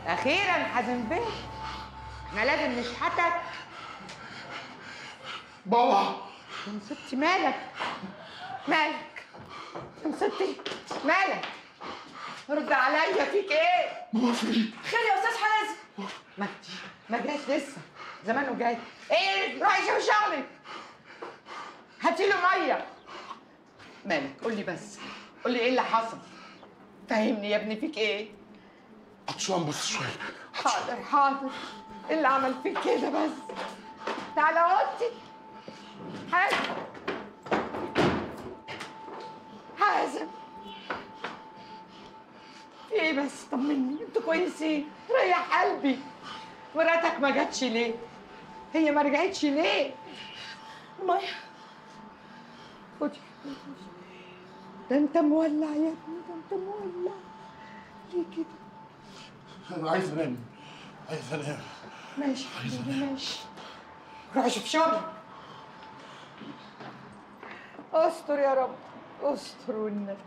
اخيرا حازم بيه احنا لازم نشحتك بابا يا ستي مالك مالك يا ستي مالك رد عليا فيك ايه بابا في خير يا استاذ حازم ما ما جاش لسه زمانه جاي ايه روحي شوفي شغلك هاتي له ميه مالك قول لي بس قول لي ايه اللي حصل فهمني يا ابني فيك ايه عطشان بص شويه حاضر حاضر ايه اللي عمل فيك كده بس تعالى اوضتي حازم حازم في ايه بس طمني انتوا كويسين ريح قلبي مراتك ما جاتش ليه هي ما رجعتش ليه ميه خدي ده انت مولع يا ابني ده انت مولع ليه كده انا عايز انام عايز انام ماشي حبيبي ماشي روح شوف شغل استر يا رب استر والنبي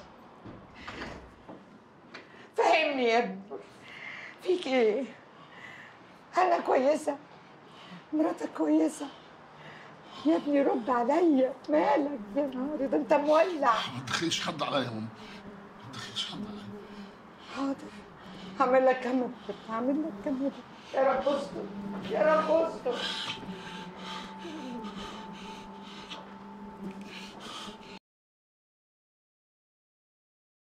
فهمني يا ابني فيك ايه انا كويسه مراتك كويسه يا ابني رد عليا مالك يا نهاري ده انت مولع ما تخليش حد عليا يا ماما ما تخليش حد عليا حاضر هعمل لك كام هعمل لك كام يا رب استر يا رب استر